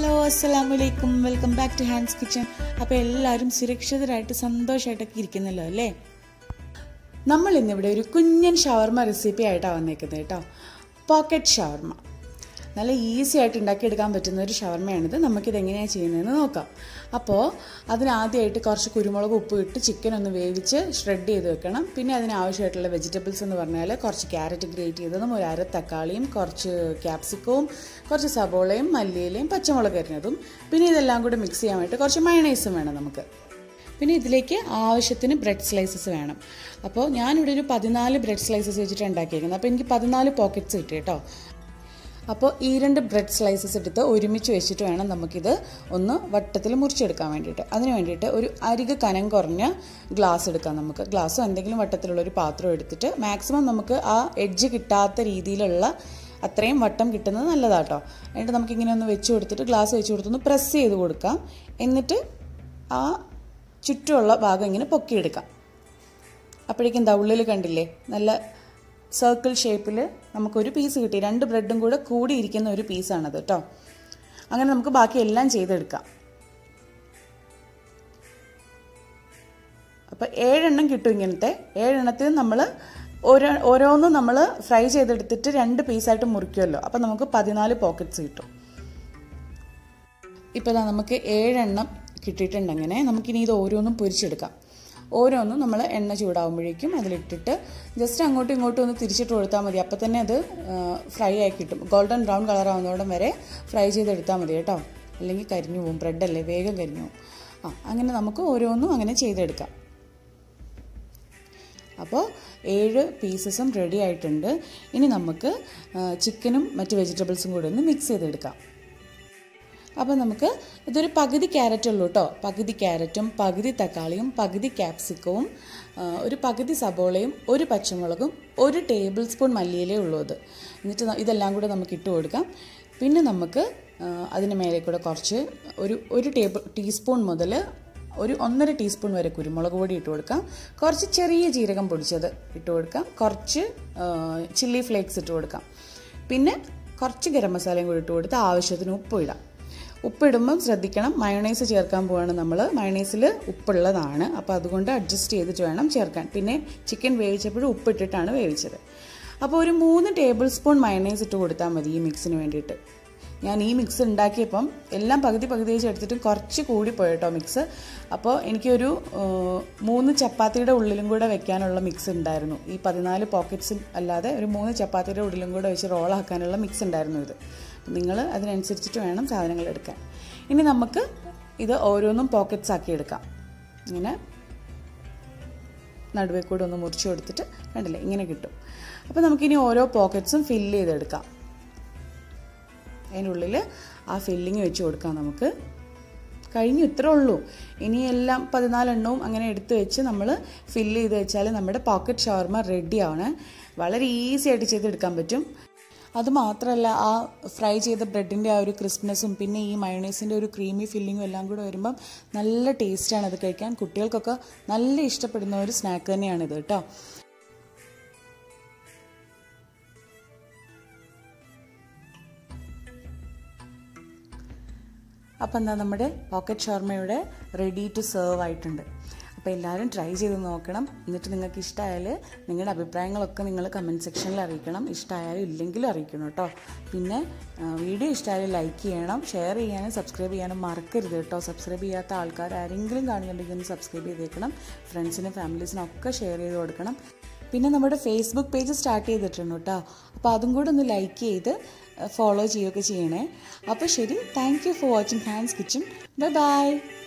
hello അസ്സലാം വലൈക്കും welcome back to hands kitchen അപ്പോൾ എല്ലാവരും സുരക്ഷിതരായിട്ട് സന്തോഷമായിട്ടൊക്കെ ഇരിക്കുന്നല്ലോ അല്ലേ നമ്മൾ ഇന്നിവിടെ ഒരു കുഞ്ഞൻ ഷവർമ റെസിപ്പി ആയിട്ടാണ് വന്നേക്കുന്നത് കേട്ടോ പോക്കറ്റ് ഷവർമ നല്ല ഈസി ആയിട്ട് ഉണ്ടാക്കിയെടുക്കാൻ പറ്റുന്ന ഒരു ഷവർമയാണിത് നമുക്കിത് എങ്ങനെയാണ് ചെയ്യുന്നതെന്ന് നോക്കാം അപ്പോൾ അതിനാദ്യമായിട്ട് കുറച്ച് കുരുമുളക് ഉപ്പ് ഇട്ട് ചിക്കൻ ഒന്ന് വേവിച്ച് ഷ്രെഡ് ചെയ്ത് വെക്കണം പിന്നെ അതിനാവശ്യമായിട്ടുള്ള വെജിറ്റബിൾസ് എന്ന് പറഞ്ഞാൽ കുറച്ച് ക്യാരറ്റ് ഗ്രേറ്റ് ചെയ്തതും ഒരു അര തക്കാളിയും കുറച്ച് ക്യാപ്സിക്കവും കുറച്ച് സബോളയും മല്ലിയിലയും പച്ചമുളക് അരിഞ്ഞതും പിന്നെ ഇതെല്ലാം കൂടി മിക്സ് ചെയ്യാൻ വേണ്ടി കുറച്ച് മയണൈസും വേണം നമുക്ക് പിന്നെ ഇതിലേക്ക് ആവശ്യത്തിന് ബ്രെഡ് സ്ലൈസസ് വേണം അപ്പോൾ ഞാനിവിടെ ഒരു പതിനാല് ബ്രെഡ് സ്ലൈസസ് വെച്ചിട്ട് ഉണ്ടാക്കിയിരിക്കുന്നത് അപ്പോൾ എനിക്ക് പതിനാല് പോക്കറ്റ്സ് കിട്ടി കേട്ടോ അപ്പോൾ ഈ രണ്ട് ബ്രെഡ് സ്ലൈസസ് എടുത്ത് ഒരുമിച്ച് വെച്ചിട്ട് വേണം നമുക്കിത് ഒന്ന് വട്ടത്തിൽ മുറിച്ചെടുക്കാൻ വേണ്ടിയിട്ട് അതിന് വേണ്ടിയിട്ട് ഒരു അരിക കനം കുറഞ്ഞ ഗ്ലാസ് എടുക്കാം നമുക്ക് ഗ്ലാസ്സോ എന്തെങ്കിലും വട്ടത്തിലുള്ള ഒരു പാത്രം എടുത്തിട്ട് മാക്സിമം നമുക്ക് ആ എഡ്ജ് കിട്ടാത്ത രീതിയിലുള്ള അത്രയും വട്ടം കിട്ടുന്നത് നല്ലതാട്ടോ എന്നിട്ട് നമുക്കിങ്ങനെ ഒന്ന് വെച്ച് കൊടുത്തിട്ട് ഗ്ലാസ് വെച്ച് കൊടുത്തൊന്ന് പ്രസ് ചെയ്ത് കൊടുക്കാം എന്നിട്ട് ആ ചുറ്റുമുള്ള ഭാഗം ഇങ്ങനെ പൊക്കിയെടുക്കാം അപ്പോഴേക്കും എന്താ ഉള്ളിൽ കണ്ടില്ലേ നല്ല സർക്കിൾ ഷേപ്പിൽ നമുക്കൊരു പീസ് കിട്ടി രണ്ട് ബ്രെഡും കൂടെ കൂടിയിരിക്കുന്ന ഒരു പീസാണത് കേട്ടോ അങ്ങനെ നമുക്ക് ബാക്കി എല്ലാം ചെയ്തെടുക്കാം അപ്പോൾ ഏഴെണ്ണം കിട്ടും ഇങ്ങനത്തെ ഏഴെണ്ണത്തിൽ നമ്മൾ ഓരോ ഓരോന്നും നമ്മൾ ഫ്രൈ ചെയ്തെടുത്തിട്ട് രണ്ട് പീസായിട്ട് മുറിക്കുമല്ലോ അപ്പോൾ നമുക്ക് പതിനാല് പോക്കറ്റ്സ് കിട്ടും ഇപ്പോൾ നമുക്ക് ഏഴെണ്ണം കിട്ടിയിട്ടുണ്ട് അങ്ങനെ നമുക്കിനി ഇത് ഓരോന്നും പൊരിച്ചെടുക്കാം ഓരോന്നും നമ്മൾ എണ്ണ ചൂടാകുമ്പോഴേക്കും അതിലിട്ടിട്ട് ജസ്റ്റ് അങ്ങോട്ടും ഇങ്ങോട്ടും ഒന്ന് തിരിച്ചിട്ട് കൊടുത്താൽ മതി അപ്പോൾ തന്നെ അത് ഫ്രൈ ആയി കിട്ടും ഗോൾഡൻ ബ്രൗൺ കളർ ആവുന്നതോടം വരെ ഫ്രൈ ചെയ്തെടുത്താൽ മതി കേട്ടോ അല്ലെങ്കിൽ കരിഞ്ഞു പോകും ബ്രെഡല്ലേ വേഗം കരിഞ്ഞു പോകും ആ അങ്ങനെ നമുക്ക് ഓരോന്നും അങ്ങനെ ചെയ്തെടുക്കാം അപ്പോൾ ഏഴ് പീസസും റെഡി ആയിട്ടുണ്ട് ഇനി നമുക്ക് ചിക്കനും മറ്റ് വെജിറ്റബിൾസും കൂടി ഒന്ന് മിക്സ് ചെയ്തെടുക്കാം അപ്പോൾ നമുക്ക് ഇതൊരു പകുതി ക്യാരറ്റ് ഉള്ളൂ കേട്ടോ പകുതി ക്യാരറ്റും പകുതി തക്കാളിയും പകുതി ക്യാപ്സിക്കവും ഒരു പകുതി സബോളയും ഒരു പച്ചമുളകും ഒരു ടേബിൾ സ്പൂൺ മല്ലിയിലേ ഉള്ളൂ അത് എന്നിട്ട് ഇതെല്ലാം കൂടെ നമുക്ക് ഇട്ട് കൊടുക്കാം പിന്നെ നമുക്ക് അതിന് മേലെ കൂടെ കുറച്ച് ഒരു ഒരു ടേബിൾ ടീസ്പൂൺ മുതൽ ഒരു ഒന്നര ടീസ്പൂൺ വരെ കുരുമുളക് പൊടി ഇട്ട് കൊടുക്കാം കുറച്ച് ചെറിയ ജീരകം പൊടിച്ചത് ഇട്ട് കൊടുക്കാം കുറച്ച് ചില്ലി ഫ്ലേക്സ് ഇട്ട് കൊടുക്കാം പിന്നെ കുറച്ച് ഗരം മസാലയും കൂടി ഇട്ട് കൊടുത്ത് ആവശ്യത്തിന് ഉപ്പ് ഇടാം ഉപ്പിടുമ്പം ശ്രദ്ധിക്കണം മയണൈസ് ചേർക്കാൻ പോവാണ് നമ്മൾ മയണൈസിൽ ഉപ്പുള്ളതാണ് അപ്പോൾ അതുകൊണ്ട് അഡ്ജസ്റ്റ് ചെയ്തിട്ട് വേണം ചേർക്കാൻ പിന്നെ ചിക്കൻ വേവിച്ചപ്പോഴും ഉപ്പിട്ടിട്ടാണ് വേവിച്ചത് അപ്പോൾ ഒരു മൂന്ന് ടേബിൾ സ്പൂൺ മയണൈസ് ഇട്ട് കൊടുത്താൽ മതി ഈ മിക്സിന് വേണ്ടിയിട്ട് ഞാൻ ഈ മിക്സ് ഉണ്ടാക്കിയപ്പം എല്ലാം പകുതി പകുതി വെച്ച് എടുത്തിട്ട് കുറച്ച് കൂടി പോയിട്ടോ മിക്സ് അപ്പോൾ എനിക്കൊരു മൂന്ന് ചപ്പാത്തിയുടെ ഉള്ളിലും കൂടെ വെക്കാനുള്ള മിക്സ് ഉണ്ടായിരുന്നു ഈ പതിനാല് പോക്കറ്റ്സ് അല്ലാതെ ഒരു മൂന്ന് ചപ്പാത്തിയുടെ ഉള്ളിലും കൂടെ വെച്ച് റോളാക്കാനുള്ള മിക്സ് ഉണ്ടായിരുന്നു ഇത് നിങ്ങൾ അതിനനുസരിച്ചിട്ട് വേണം സാധനങ്ങൾ എടുക്കാൻ ഇനി നമുക്ക് ഇത് ഓരോന്നും പോക്കറ്റ്സ് ആക്കി എടുക്കാം ഇങ്ങനെ നടുവേ കൂടെ ഒന്ന് മുറിച്ച് കൊടുത്തിട്ട് കണ്ടില്ലേ ഇങ്ങനെ കിട്ടും അപ്പോൾ നമുക്കിനി ഓരോ പോക്കറ്റ്സും ഫില്ല് ചെയ്തെടുക്കാം അതിനുള്ളിൽ ആ ഫില്ലിങ് വെച്ച് കൊടുക്കാം നമുക്ക് കഴിഞ്ഞു ഇത്രേ ഉള്ളൂ ഇനി എല്ലാം പതിനാലെണ്ണവും അങ്ങനെ എടുത്ത് വെച്ച് നമ്മൾ ഫില്ല് ചെയ്ത് വെച്ചാൽ നമ്മുടെ പോക്കറ്റ് ഷവർമ റെഡിയാണ് വളരെ ഈസി ആയിട്ട് ചെയ്തെടുക്കാൻ പറ്റും അതുമാത്രമല്ല ആ ഫ്രൈ ചെയ്ത ബ്രെഡിൻ്റെ ആ ഒരു ക്രിസ്പ്നെസ്സും പിന്നെ ഈ മയോണൈസിൻ്റെ ഒരു ക്രീമി ഫില്ലിങ്ങും എല്ലാം കൂടെ വരുമ്പം നല്ല ടേസ്റ്റാണ് അത് കഴിക്കാൻ കുട്ടികൾക്കൊക്കെ നല്ല ഇഷ്ടപ്പെടുന്ന ഒരു സ്നാക്ക് തന്നെയാണിത് കേട്ടോ അപ്പം എന്താ നമ്മുടെ പോക്കറ്റ് ഷവർമയുടെ റെഡി ടു സെർവ് ആയിട്ടുണ്ട് അപ്പോൾ എല്ലാവരും ട്രൈ ചെയ്ത് നോക്കണം എന്നിട്ട് നിങ്ങൾക്ക് ഇഷ്ടമായാൽ നിങ്ങളുടെ അഭിപ്രായങ്ങളൊക്കെ നിങ്ങൾ കമൻറ്റ് സെക്ഷനിൽ അറിയിക്കണം ഇഷ്ടമായാലും ഇല്ലെങ്കിലും അറിയിക്കണം കേട്ടോ പിന്നെ വീഡിയോ ഇഷ്ടമായാലും ലൈക്ക് ചെയ്യണം ഷെയർ ചെയ്യാനും സബ്സ്ക്രൈബ് ചെയ്യാനും മറക്കരുത് കേട്ടോ സബ്സ്ക്രൈബ് ചെയ്യാത്ത ആൾക്കാർ ആരെങ്കിലും കാണുന്നുണ്ടെങ്കിൽ ഒന്ന് സബ്സ്ക്രൈബ് ചെയ്തേക്കണം ഫ്രണ്ട്സിനും ഫാമിലീസിനും ഒക്കെ ഷെയർ ചെയ്ത് കൊടുക്കണം പിന്നെ നമ്മുടെ ഫേസ്ബുക്ക് പേജ് സ്റ്റാർട്ട് ചെയ്തിട്ടുണ്ട് കേട്ടോ അപ്പോൾ അതും കൂടെ ഒന്ന് ലൈക്ക് ചെയ്ത് ഫോളോ ചെയ്യുകയൊക്കെ ചെയ്യണേ അപ്പോൾ ശരി thank you for watching hands kitchen bye by